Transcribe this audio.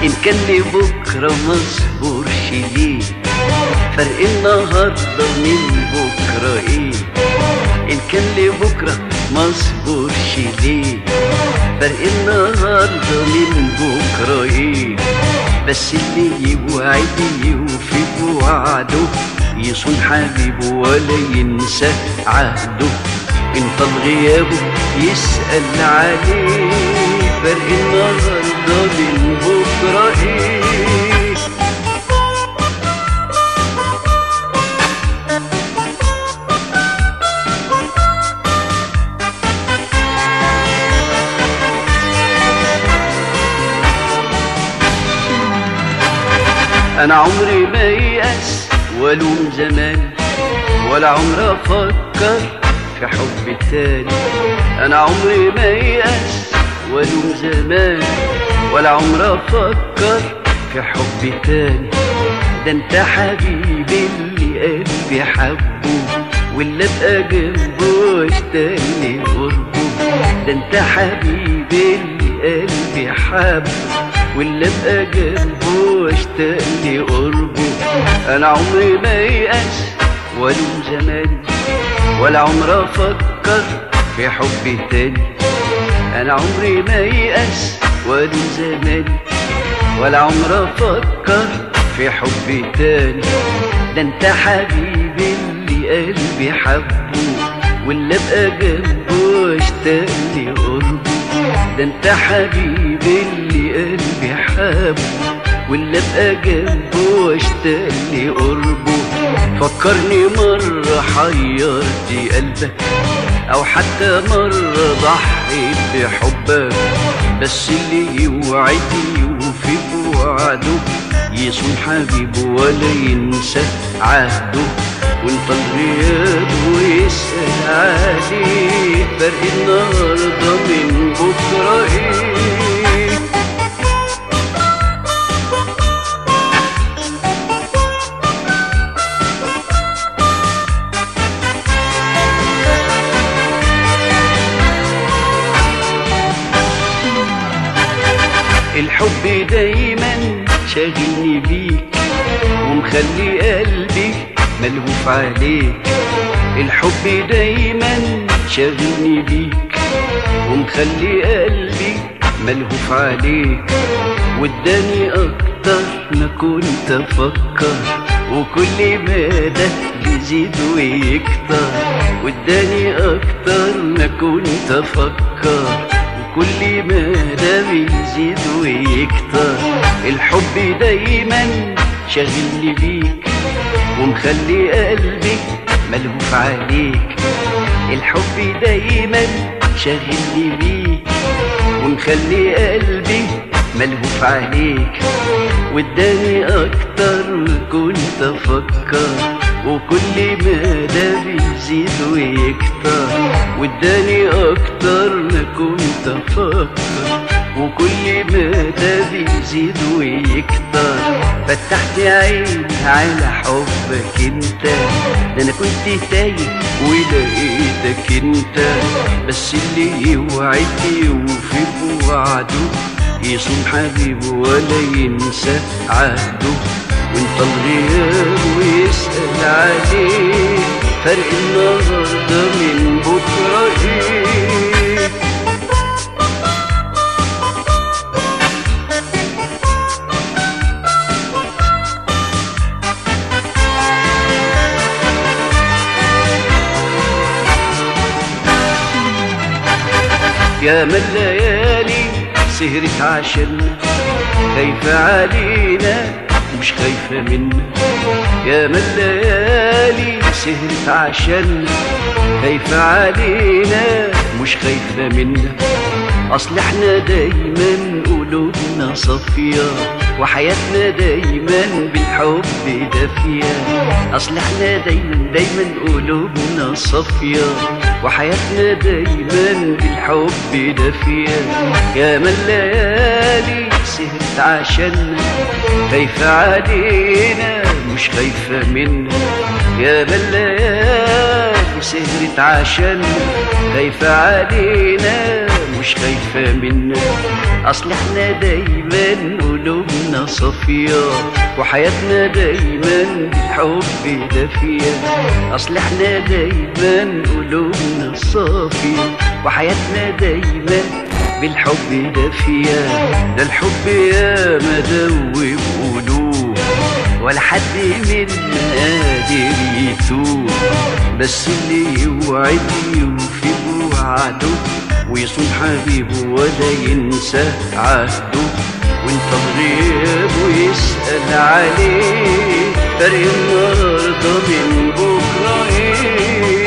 إن كان لبكرة مصبرش ليه فرق النهاردة من بكرة ايه إن كان لبكرة مصبرش ليه فرق النهاردة من بكرة ايه بس اللي يوعد يوفي بوعده يصون حبيبه ولا ينسى عهده ان طال غيابه يسأل عليه فرق النهاردة من بكرة ايه انا عمري ما يأس والوم زمان ولا عمري افكر في حب تاني انا عمري ما يأس والوم زمان ولا عمري افكر في حب تاني ده انت حبيبي اللي قلبي حبه واللي ابقى جنبه واشتاقني قربه ده انت حبيبي اللي قلبي حبه واللي ابقى جنبه واشتاقني قربه انا عمري ما يأس والوم زمان ولا عمري افكر في حب تاني انا عمري ما يأس والوم زمان ولا عمري افكر في حب تاني ده انت حبيبي اللي قلبي حبه واللي ابقى جنبه واشتاقني قربه ده انت حبيبي اللي قلبي حبه واللي ابقى جنبه واشتاقني قربه فكرني مرة حيرتي قلبك او حتى مرة ضحيت بحبك بس اللي يوعد يوفي بوعده يصون حبيبه ولا ينسى عهده وانت الغياب ويسأل عليه فرق النهارده من بكرة ايه الحب دايما شاغلني بيك ومخلي قلبي ملهوف عليك الحب دايما شاغلني بيك ومخلي قلبي ملهوف عليك واداني اكتر ما كنت افكر وكل مدى يزيد ويكتر واداني اكتر ما كنت افكر وكل مدى بيزيد ويكتر الحب دايما شاغلني بيك ومخلي قلبي ملهوف عليك الحب دايما شاغلني بيك ومخلي قلبي ملهوف عليك واداني اكتر ما كنت افكر وكل مدى بيزيد ويكتر واداني اكتر ما كنت افكر وكل مدى بيزيد ويكتر فتحت عيني على حبك انت ده انا كنت تايه ولقيتك انت بس اللي يوعد يوفي بوعده يصون حبيبه ولا ينسى عهده وانت الغياب ويسأل عليه فرق النهارده من بكره ايه يا من الليالي سهرت عشان خايفة علينا مش خايفة منا يا من الليالي سهرت عشان خايفة علينا مش خايفة منا أصل احنا دايما قلوبنا صافية وحياتنا دايما بالحب دافية أصل احنا دايما دايما قلوبنا صافية وحياتنا دايما بالحب دافية يا من الليالي سهرت عشان خايفة علينا مش خايفة منا يا من الليالي سهرت عشان خايفة علينا مش خايفة منا أصل احنا دايما قلوبنا صافية وحياتنا دايما بالحب دافية أصل احنا دايما قلوبنا صافية وحياتنا دايما بالحب دافية ده الحب يا مدوب قلوب ولا حد منا قادر يتوب بس اللي يوعد يوفي بوعده ويصون حبيبه ولا ينسى عهده وانت غيابه يسأل عليه فرق النهارده من بكره ايه